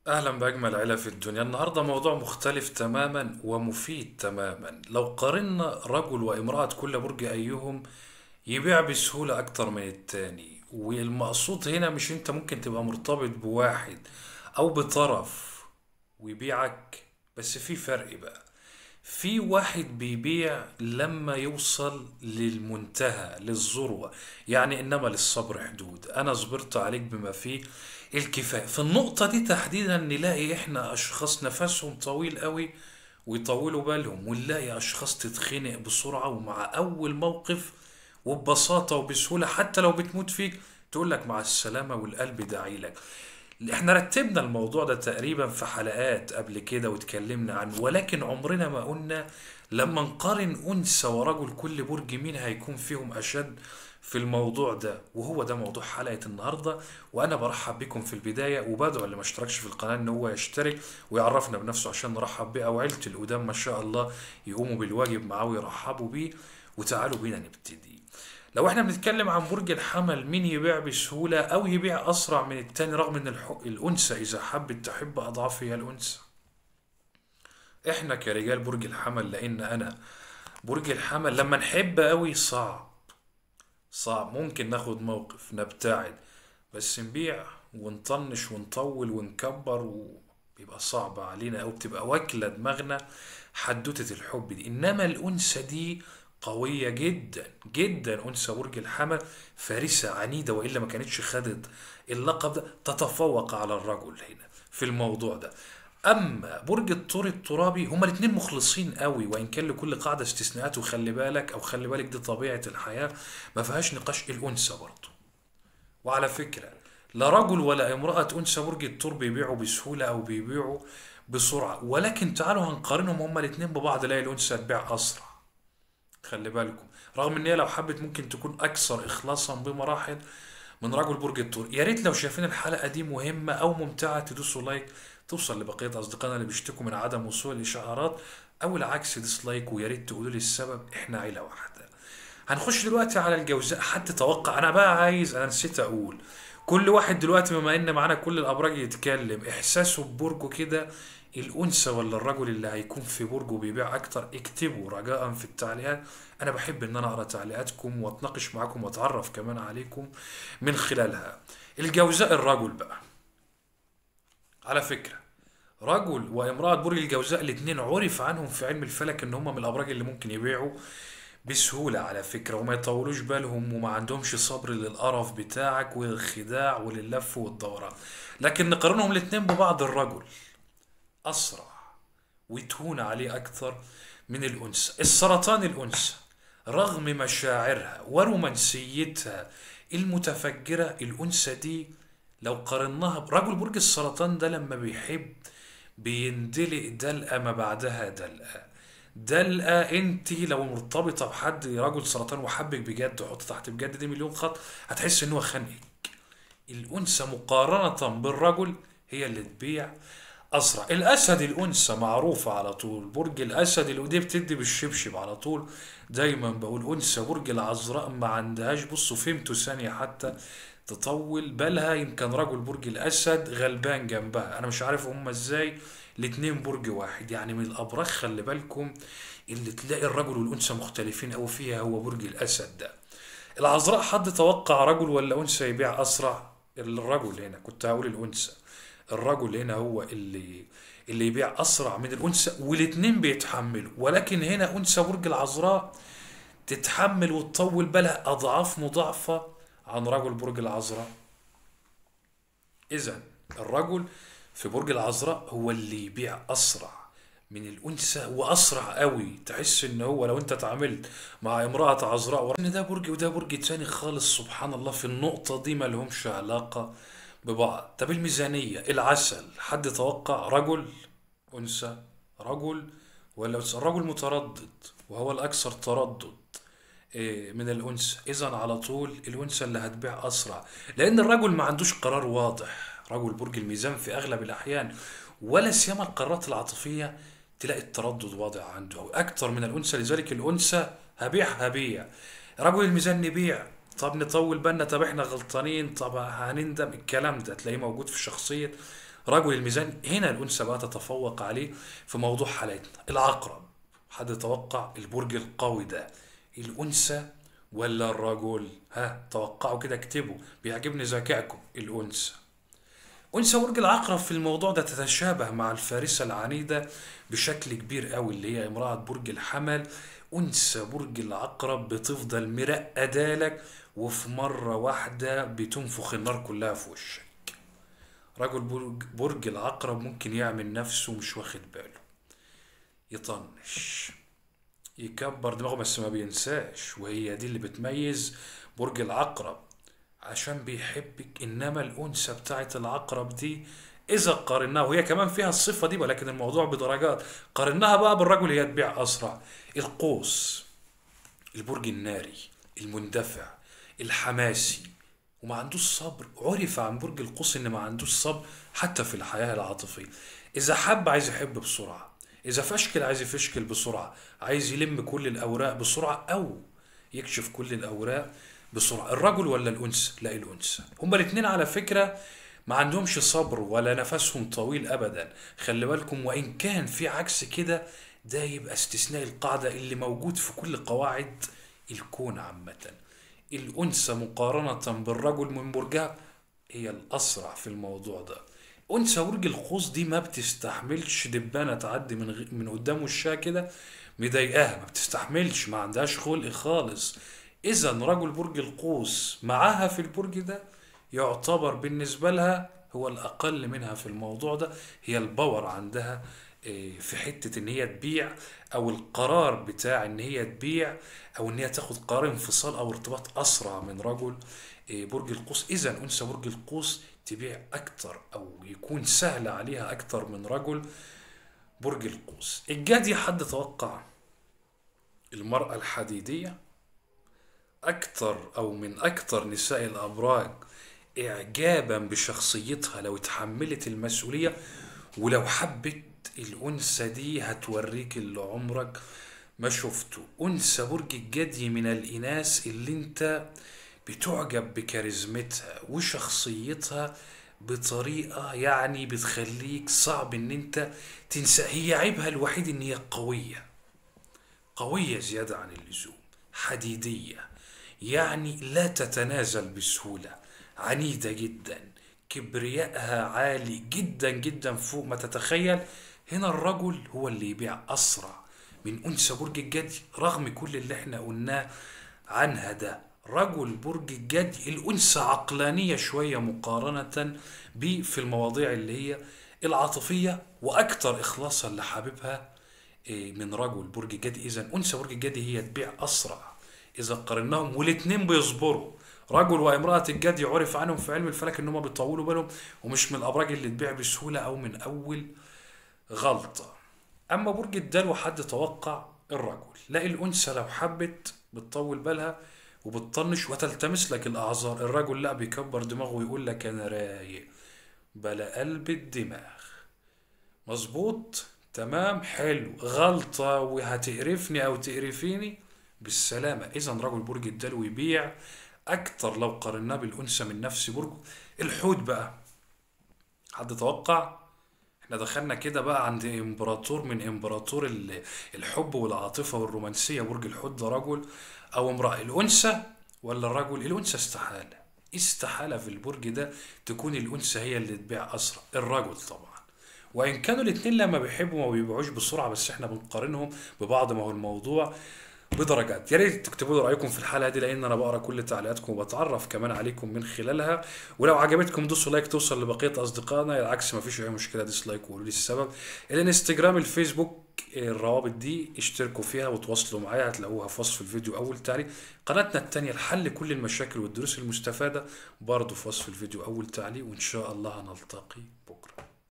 أهلا بأجمل عيلة في الدنيا النهاردة موضوع مختلف تماما ومفيد تماما لو قارنا رجل وامرأة كل برج أيهم يبيع بسهولة أكتر من التاني والمقصود هنا مش أنت ممكن تبقى مرتبط بواحد أو بطرف ويبيعك بس في فرق بقى في واحد بيبيع لما يوصل للمنتهى للذروة يعني إنما للصبر حدود أنا صبرت عليك بما فيه الكفاية في النقطة دي تحديدا نلاقي إحنا أشخاص نفسهم طويل قوي ويطولوا بالهم ونلاقي أشخاص تتخنق بسرعة ومع أول موقف وببساطة وبسهولة حتى لو بتموت فيك تقول لك مع السلامة والقلب داعي لك احنا رتبنا الموضوع ده تقريبا في حلقات قبل كده واتكلمنا عنه ولكن عمرنا ما قلنا لما نقارن أنثى ورجل كل برج مين هيكون فيهم أشد في الموضوع ده وهو ده موضوع حلقة النهاردة وأنا برحب بكم في البداية وبدعو اللي ما اشتركش في القناة إن هو يشترك ويعرفنا بنفسه عشان نرحب بيه أو عيلة القدام ما شاء الله يقوموا بالواجب معاه ويرحبوا بيه وتعالوا بينا نبتدي لو احنا بنتكلم عن برج الحمل مين يبيع بسهولة أو يبيع أسرع من التاني رغم إن الح- الأنثى إذا حبت تحب أضعاف هي الأنثى احنا كرجال برج الحمل لأن أنا برج الحمل لما نحب قوي صعب صعب ممكن ناخد موقف نبتعد بس نبيع ونطنش ونطول ونكبر وبيبقى صعب علينا أو بتبقى واكلة دماغنا حدوتة الحب دي إنما الأنثى دي قوية جدا جدا أنثى برج الحمل فارسة عنيدة وإلا ما كانتش خدت اللقب ده تتفوق على الرجل هنا في الموضوع ده اما برج الثور الترابي هما الاثنين مخلصين قوي وان كان لكل قاعده استثناءات وخلي بالك او خلي بالك دي طبيعه الحياه ما فيهاش نقاش الانثى برضه وعلى فكره لا رجل ولا امراه انثى برج الثور بيبيعوا بسهوله او بيبيعوا بسرعه ولكن تعالوا هنقارنهم هما الاثنين ببعض لا الانثى تبيع اسرع خلي بالكم رغم ان هي لو حبت ممكن تكون اكثر اخلاصا بمراحل من رجل برج الثور يا ريت لو شايفين الحلقه دي مهمه او ممتعه تدوسوا لايك توصل لبقيه اصدقائنا اللي بيشتكوا من عدم وصول الاشعارات او العكس ديسلايك ويا ريت تقولوا لي السبب احنا عيله واحده هنخش دلوقتي على الجوزاء حد توقع انا بقى عايز انا نسيت اقول كل واحد دلوقتي بما ان معانا كل الابراج يتكلم احساسه ببرجه كده الانثى ولا الرجل اللي هيكون في برجه بيبيع اكتر اكتبوا رجاء في التعليقات انا بحب ان انا اقرا تعليقاتكم واتناقش معاكم واتعرف كمان عليكم من خلالها الجوزاء الرجل بقى على فكره رجل وامرأة برج الجوزاء الاتنين عرف عنهم في علم الفلك ان هم من الابراج اللي ممكن يبيعوا بسهولة على فكرة وما يطولوش بالهم وما عندهمش صبر للقرف بتاعك والخداع وللف والدوران لكن نقارنهم الاتنين ببعض الرجل أسرع وتهون عليه أكثر من الأنثى السرطان الأنثى رغم مشاعرها ورومانسيتها المتفجرة الأنثى دي لو قارناها برجل برج السرطان ده لما بيحب بيندلق دلقة ما بعدها دلقة دلقة انت لو مرتبطة بحد رجل سرطان وحبك بجد حط تحت بجد دي مليون خط هتحس ان هو خانقك الأنثى مقارنة بالرجل هي اللي تبيع أسرع الأسد الأنثى معروفة على طول برج الأسد اللي ودي بتدي بالشبشب على طول دايما بقول أنثى برج العذراء ما عندهاش بصوا فهمتوا ثانية حتى تطول بالها يمكن رجل برج الأسد غلبان جنبها أنا مش عارف هما إزاي الاتنين برج واحد يعني من الأبراج خلي بالكم اللي تلاقي الرجل والأنثى مختلفين أوي فيها هو برج الأسد ده العذراء حد توقع رجل ولا أنثى يبيع أسرع الرجل هنا كنت هقول الأنثى الرجل هنا هو اللي اللي يبيع أسرع من الأنثى والاتنين بيتحملوا ولكن هنا أنثى برج العذراء تتحمل وتطول بالها أضعاف مضاعفة عن رجل برج العذراء إذا الرجل في برج العذراء هو اللي يبيع أسرع من الأنثى وأسرع قوي تحس إن هو لو أنت اتعاملت مع امرأة عذراء إن ده برج وده برج تاني خالص سبحان الله في النقطة دي ما لهمش علاقة ببعض طب الميزانية العسل حد توقع رجل أنثى رجل ولا أنثى الرجل متردد وهو الأكثر تردد إيه، من الأنثى إذا على طول الأنثى اللي هتبيع أسرع لأن الرجل ما عندوش قرار واضح رجل برج الميزان في أغلب الأحيان ولا سيما القرارات العاطفية تلاقي التردد واضح عنده أو أكتر من الأنثى لذلك الأنثى هبيع هبيع رجل الميزان نبيع طب نطول بالنا طب احنا غلطانين طب هنندم الكلام ده تلاقيه موجود في شخصية رجل الميزان هنا الأنثى بقى تتفوق عليه في موضوع حالتنا العقرب حد يتوقع البرج القوي ده الأنثى ولا الرجل ها توقعوا كده اكتبوا بيعجبني ذكائكم الأنثى أنثى برج العقرب في الموضوع ده تتشابه مع الفارسة العنيدة بشكل كبير قوي اللي هي امرأة برج الحمل أنثى برج العقرب بتفضل مرقدة لك وفي مرة واحدة بتنفخ النار كلها في وشك رجل برج, برج العقرب ممكن يعمل نفسه مش واخد باله يطنش يكبر دماغه بس ما بينساش وهي دي اللي بتميز برج العقرب عشان بيحبك انما الانثى بتاعت العقرب دي اذا قارناها وهي كمان فيها الصفه دي ولكن الموضوع بدرجات قارناها بقى بالرجل هي تبيع اسرع القوس البرج الناري المندفع الحماسي وما عندوش صبر عرف عن برج القوس ان ما عندوش صبر حتى في الحياه العاطفيه اذا حب عايز يحب بسرعه اذا فشكل عايز يفشكل بسرعه عايز يلم كل الاوراق بسرعه او يكشف كل الاوراق بسرعه الرجل ولا الانثى لا الانثى هما الاثنين على فكره ما عندهمش صبر ولا نفسهم طويل ابدا خلي بالكم وان كان في عكس كده ده يبقى استثناء القاعده اللي موجود في كل قواعد الكون عامه الانثى مقارنه بالرجل من برجها هي الاسرع في الموضوع ده انثى برج القوس دي ما بتستحملش دبانه تعدي من غ... من قدام وشها كده مضايقاها ما بتستحملش ما عندهاش خلق خالص اذا رجل برج القوس معاها في البرج ده يعتبر بالنسبه لها هو الاقل منها في الموضوع ده هي الباور عندها إيه، في حته ان هي تبيع او القرار بتاع ان هي تبيع او ان هي تاخد قرار انفصال او ارتباط اسرع من رجل إيه، برج القوس اذا انثى برج القوس تبيع اكتر او يكون سهل عليها اكتر من رجل برج القوس الجدي حد توقع المرأة الحديدية أكتر أو من أكتر نساء الأبراج إعجابا بشخصيتها لو اتحملت المسؤولية ولو حبت الأنثى دي هتوريك اللي عمرك ما شفته أنثى برج الجدي من الإناث اللي أنت بتعجب بكاريزمتها وشخصيتها بطريقة يعني بتخليك صعب ان انت تنسى هي عيبها الوحيد ان هي قوية قوية زيادة عن اللزوم حديدية يعني لا تتنازل بسهولة عنيدة جدا كبريائها عالي جدا جدا فوق ما تتخيل هنا الرجل هو اللي يبيع أسرع من أنثى برج الجدي رغم كل اللي احنا قلناه عنها ده رجل برج الجدي الأنثى عقلانية شوية مقارنة ب في المواضيع اللي هي العاطفية وأكثر إخلاصا لحبيبها إيه، من رجل برج الجدي إذا أنثى برج الجدي هي تبيع أسرع إذا قارناهم والاتنين بيصبروا رجل وامرأة الجدي عرف عنهم في علم الفلك إن هم بيطولوا بالهم ومش من الأبراج اللي تبيع بسهولة أو من أول غلطة أما برج الدلو حد توقع الرجل لا الأنثى لو حبت بتطول بالها وبتطنش وتلتمس لك الأعذار الرجل لا بيكبر دماغه ويقول لك أنا رايق بلا قلب الدماغ مظبوط تمام حلو غلطة وهتقرفني أو تقرفيني بالسلامة إذا رجل برج الدلو يبيع أكتر لو قارناه بالأنثى من نفس برجه الحوت بقى حد توقع احنا دخلنا كده بقى عند امبراطور من امبراطور ال- الحب والعاطفة والرومانسية برج الحوت ده رجل او امرأة الانثى ولا الرجل الانثى استحالة استحالة في البرج ده تكون الانثى هي اللي تبيع اسرع الرجل طبعا وان كانوا الاتنين لما بيحبوا ما بيبيعوش بسرعة بس احنا بنقارنهم ببعض ما هو الموضوع بدرجات يا ريت تكتبوا لي رايكم في الحلقه دي لان انا بقرا كل تعليقاتكم وبتعرف كمان عليكم من خلالها ولو عجبتكم دوسوا لايك توصل لبقيه اصدقائنا العكس ما فيش اي مشكله ديسلايك وقولوا لي السبب الانستجرام الفيسبوك الروابط دي اشتركوا فيها وتواصلوا معايا هتلاقوها في وصف الفيديو اول تعليق قناتنا التانية لحل كل المشاكل والدروس المستفاده برضه في وصف الفيديو اول تعليق وان شاء الله هنلتقي بكره